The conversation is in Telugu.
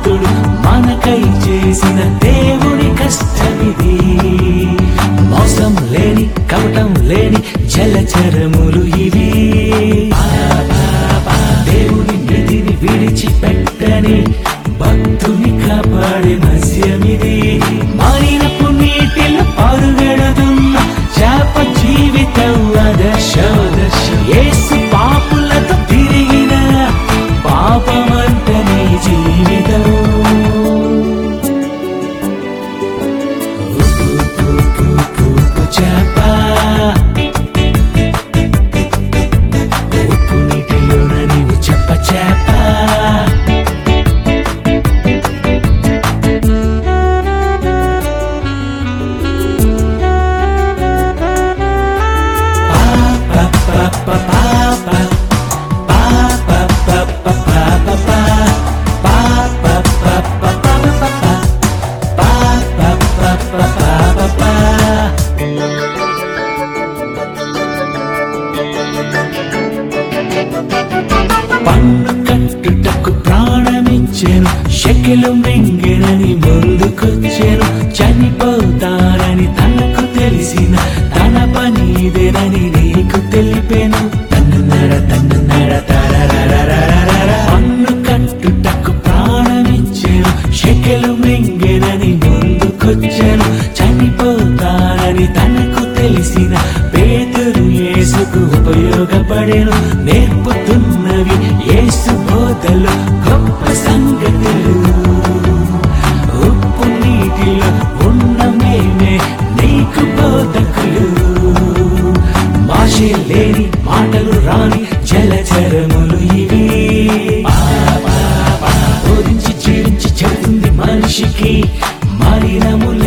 భక్తుడు మనకై చేసిన దేవుని కష్టమిది మోసం లేని కపటం లేని జలచరములు ఇవి దేవుని నిధిని విడిచిపెట్టని భక్తుని కాపాడే మత్స్యమిది మారినపు నీటిలో పరుగెడుతున్న చేప జీవితం ఆదర్శం ఏసు పాపులతో తిరిగిన పాపమంత నీ జీవితం ఉప్పు, ఉప్పు, ఉప్పు, ఉప్పు, ఉప్పు చేప ఉప్పు నీటిలోన నీవు చెప్ప చేప పన్ను కట్టుటకు ప్రాణమిచ్చెను శకెలు మింగినని ముందుకొచ్చెను చనిపోతారని తనకు తెలిసిన తన పని ఇదేనని నీకు తెలిపెను తన్నర తన్నర తరరరరరరర. పన్ను కట్టుటకు ప్రాణమిచ్చెను శకెలు మింగినని ముందుకొచ్చెను చనిపోతారని తనకు తెలిసిన పేదరు యేసుకు ఉపయోగపడెను నేర్పుతున్నవి యేసు బోధలు గొప్ప సంగతులు ఉప్పు నీటిలో ఉన్న మేమే నీకు బోధకులు మాషే లేని మాటలు రాని జలచరములు ఇవి బోధించి జీవించి చెబుతుంది మనిషికి మలినముల